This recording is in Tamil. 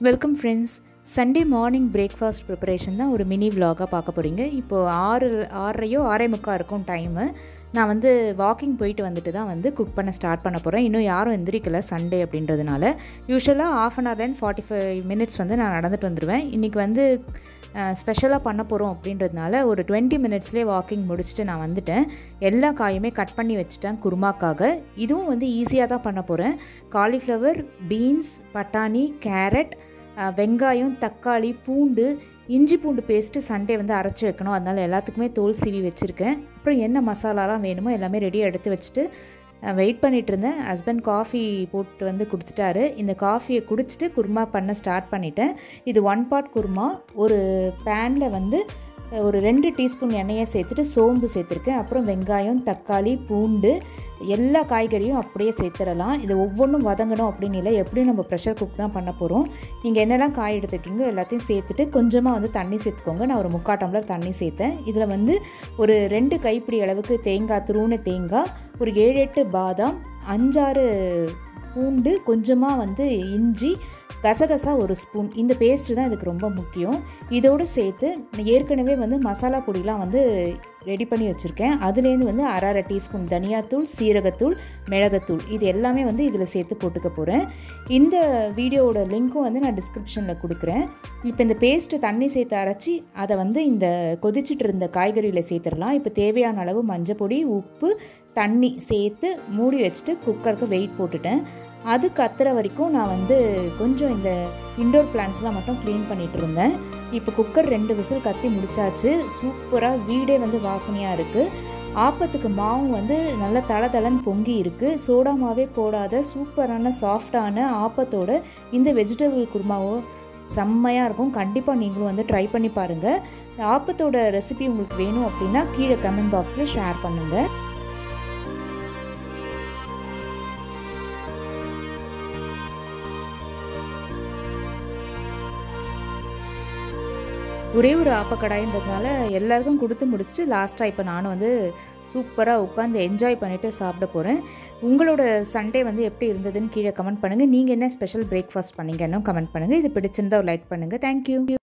welcome friends Sunday morning breakfast preparation தான் ஒரு மினி விலாகாக பார்க்க போகிறீங்க இப்போது ஆறு ஆறரையோ ஆறே முக்கால் இருக்கும் டைமு நான் வந்து வாக்கிங் போயிட்டு வந்துட்டு தான் வந்து குக் பண்ண ஸ்டார்ட் பண்ண போகிறேன் இன்னும் யாரும் எந்திரிக்கல சண்டே அப்படின்றதுனால யூஸ்வலாக ஆஃப் அன் ஹவர்லேருந்து ஃபார்ட்டி ஃபைவ் மினிட்ஸ் வந்து நான் நடந்துட்டு வந்துடுவேன் இன்றைக்கி வந்து ஸ்பெஷலாக பண்ண போகிறோம் அப்படின்றதுனால ஒரு டுவெண்ட்டி மினிட்ஸ்லேயே வாக்கிங் முடிச்சுட்டு நான் வந்துட்டேன் எல்லா காயுமே கட் பண்ணி வச்சுட்டேன் குருமாக்காக இதுவும் வந்து ஈஸியாக தான் பண்ண போகிறேன் காலிஃப்ளவர் பீன்ஸ் பட்டாணி கேரட் வெங்காயம் தக்காளி பூண்டு இஞ்சி பூண்டு பேஸ்ட்டு சண்டே வந்து அரைச்சி வைக்கணும் அதனால் எல்லாத்துக்குமே தோல் சீவி வச்சுருக்கேன் அப்புறம் என்ன மசாலாலாம் வேணுமோ எல்லாமே ரெடியாக எடுத்து வச்சுட்டு வெயிட் பண்ணிகிட்டு இருந்தேன் ஹஸ்பண்ட் காஃபி போட்டு வந்து கொடுத்துட்டாரு இந்த காஃபியை குடிச்சிட்டு குருமா பண்ண ஸ்டார்ட் பண்ணிட்டேன் இது ஒன் பாட் குருமா ஒரு பேனில் வந்து ஒரு ரெண்டு டீஸ்பூன் எண்ணெயை சேர்த்துட்டு சோம்பு சேர்த்துருக்கேன் அப்புறம் வெங்காயம் தக்காளி பூண்டு எல்லா காய்கறியும் அப்படியே சேர்த்துடலாம் இது ஒவ்வொன்றும் வதங்கணும் அப்படின்னு இல்லை எப்படியும் நம்ம ப்ரெஷர் குக் தான் பண்ண போகிறோம் நீங்கள் என்னெல்லாம் காய் எடுத்துருக்கீங்களோ எல்லாத்தையும் சேர்த்துட்டு கொஞ்சமாக வந்து தண்ணி சேர்த்துக்கோங்க நான் ஒரு முக்கால் டம்ளர் தண்ணி சேர்த்தேன் இதில் வந்து ஒரு ரெண்டு கைப்பிடி அளவுக்கு தேங்காய் துருவுன தேங்காய் ஒரு ஏழு எட்டு பாதாம் அஞ்சாறு பூண்டு கொஞ்சமாக வந்து இஞ்சி கசகசா ஒரு ஸ்பூன் இந்த பேஸ்ட்டு தான் இதுக்கு ரொம்ப முக்கியம் இதோடு சேர்த்து ஏற்கனவே வந்து மசாலா பொடிலாம் வந்து ரெடி பண்ணி வச்சுருக்கேன் அதுலேருந்து வந்து அரை அரை டீஸ்பூன் தனியாத்தூள் சீரகத்தூள் மிளகத்தூள் இது எல்லாமே வந்து இதில் சேர்த்து போட்டுக்க போகிறேன் இந்த வீடியோவோட லிங்க்கும் வந்து நான் டிஸ்கிரிப்ஷனில் கொடுக்குறேன் இப்போ இந்த பேஸ்ட்டு தண்ணி சேர்த்து அரைச்சி அதை வந்து இந்த கொதிச்சிட்டு இருந்த காய்கறியில் சேர்த்துடலாம் இப்போ தேவையான அளவு மஞ்சள் பொடி உப்பு தண்ணி சேர்த்து மூடி வச்சுட்டு குக்கருக்கு வெயிட் போட்டுட்டேன் அது கத்துற வரைக்கும் நான் வந்து கொஞ்சம் இந்த இண்டோர் பிளான்ஸ்லாம் மட்டும் க்ளீன் பண்ணிகிட்டு இருந்தேன் இப்போ குக்கர் ரெண்டு விசில் கத்தி முடிச்சாச்சு சூப்பராக வீடே வந்து வாசனையாக இருக்குது ஆப்பத்துக்கு மாவு வந்து நல்ல தள தளன்னு பொங்கி இருக்குது சோடா மாவே போடாத சூப்பரான சாஃப்டான ஆப்பத்தோட இந்த வெஜிடபிள் குருமாவோ செம்மையாக இருக்கும் கண்டிப்பாக நீங்களும் வந்து ட்ரை பண்ணி பாருங்கள் இந்த ஆப்பத்தோட ரெசிபி உங்களுக்கு வேணும் அப்படின்னா கீழே கமெண்ட் பாக்ஸில் ஷேர் பண்ணுங்கள் ஒரே ஒரு ஆப்பக்கடாயின்றதுனால எல்லாருக்கும் கொடுத்து முடிச்சுட்டு லாஸ்ட்டாக இப்போ நானும் வந்து சூப்பராக உட்காந்து என்ஜாய் பண்ணிவிட்டு சாப்பிட போகிறேன் உங்களோட சண்டே வந்து எப்படி இருந்ததுன்னு கீழே கமெண்ட் பண்ணுங்கள் நீங்கள் என்ன ஸ்பெஷல் பிரேக்ஃபாஸ்ட் பண்ணீங்கன்னு கமெண்ட் பண்ணுங்கள் இது பிடிச்சிருந்தா ஒரு லைக் பண்ணுங்கள் தேங்க்யூ